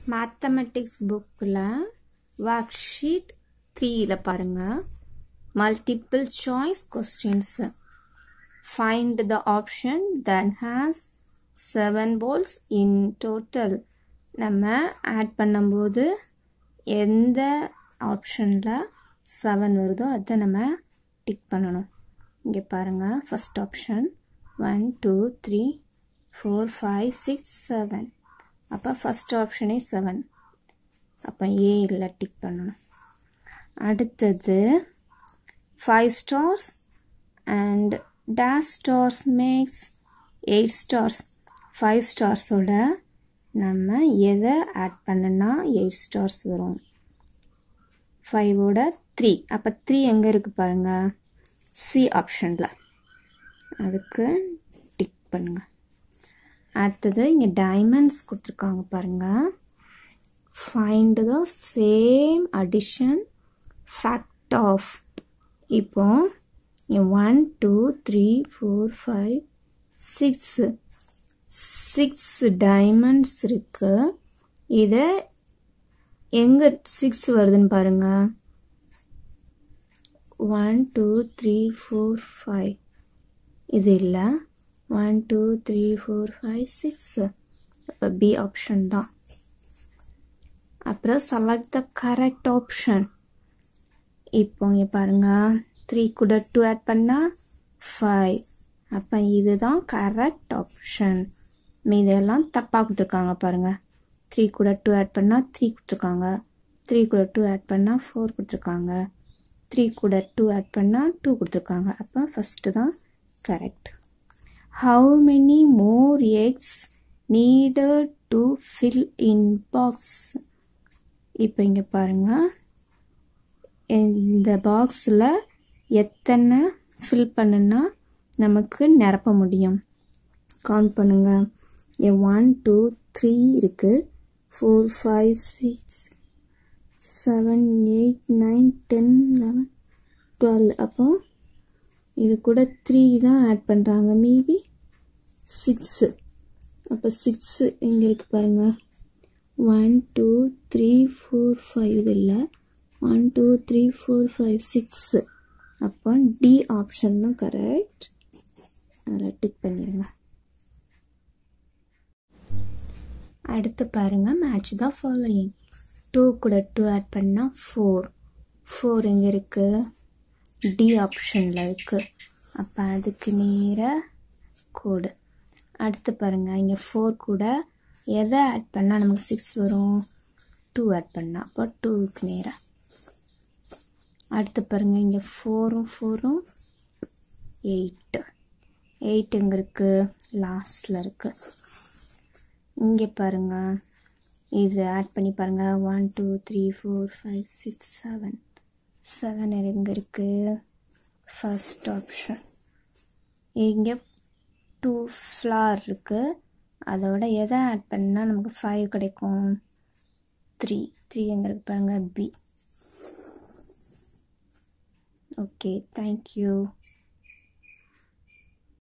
mathematics புக்கில் work worksheet த்ரீயில் பாருங்கள் multiple choice questions find the option that has seven balls in total நம்ம add பண்ணும்போது எந்த ஆப்ஷனில் செவன் வருதோ அதை நம்ம டிக் பண்ணணும் இங்கே பாருங்கள் first option one two three four five six seven அப்போ ஃபஸ்ட் ஆப்ஷனே செவன் அப்போ ஏ இல்லை டிக் பண்ணணும் அடுத்தது five stars and dash stars max eight stars five ஸ்டார்ஸோட நம்ம எதை ஆட் பண்ணனா எயிட் ஸ்டார்ஸ் வரும் ஃபைவோட த்ரீ அப்போ த்ரீ எங்கே இருக்குது பாருங்கள் சி ஆப்ஷனில் அதுக்கு டிக் பண்ணுங்கள் அடுத்தது இங்கே டைமண்ட்ஸ் கொடுத்துருக்காங்க பாருங்கள் find the same addition fact of இப்போ one two three four five six six diamonds இருக்கு இதை எங்கே சிக்ஸ் வருதுன்னு பாருங்க one two three four five இது இல்லை one two three four five six அப்போ பி ஆப்ஷன் தான் அப்புறம் செலக்ட் த கரெக்ட் ஆப்ஷன் இப்போ இங்கே பாருங்க த்ரீ கூட டூ ஆட் பண்ணால் ஃபைவ் அப்போ இதுதான் கரெக்ட் ஆப்ஷன் மீதெல்லாம் தப்பாக கொடுத்துருக்காங்க பாருங்கள் த்ரீ கூட டூ ஆட் பண்ணால் த்ரீ கொடுத்துருக்காங்க த்ரீ கூட டூ ஆட் பண்ணால் ஃபோர் கொடுத்துருக்காங்க த்ரீ கூட டூ ஆட் பண்ணால் டூ கொடுத்துருக்காங்க அப்போ ஃபஸ்ட்டு தான் correct how many more X needed to fill in box இப்போ இங்கே பாருங்கள் இந்த பாக்ஸில் எத்தனை ஃபில் பண்ணுனா நமக்கு நிரப்ப முடியும் கவுண்ட் பண்ணுங்கள் ஒன் டூ த்ரீ இருக்குது four five six seven eight nine ten eleven twelve அப்போ இது கூட த்ரீ தான் ஆட் பண்ணுறாங்க மீதி சிக்ஸு அப்போ சிக்ஸு இங்கே இருக்குது பாருங்கள் one two three four five இது இல்லை one two three four five six அப்போ டி ஆப்ஷன் தான் கரெக்ட் அதில் டிக் பண்ணிடுங்க அடுத்து பாருங்கள் மேட்ச் தான் ஃபாலோயிங் டூ கூட டூ ஆட் பண்ணால் ஃபோர் ஃபோர் எங்கே இருக்குது டி ஆப்ஷனில் இருக்குது அப்போ அதுக்கு நேர கோடு அடுத்து பாருங்கள் இங்கே ஃபோர் கூட எதை ஆட் பண்ணால் நமக்கு சிக்ஸ் வரும் டூ ஆட் பண்ணால் அப்போ டூவுக்கு நேராக அடுத்து பாருங்கள் இங்கே ஃபோரும் ஃபோரும் எயிட்டு எயிட் எங்கே இருக்குது லாஸ்டில் இருக்குது இங்கே பாருங்கள் இது ஆட் பண்ணி பாருங்கள் one two three four five six seven seven எங்கே இருக்குது ஃபஸ்ட் ஆப்ஷன் இங்கே டூ ஃப்ளார் இருக்குது அதோட எதை ஆட் பண்ணால் நமக்கு ஃபைவ் கிடைக்கும் த்ரீ த்ரீ எங்கே இருக்கு பாருங்கள் பி ஓகே தேங்க்யூ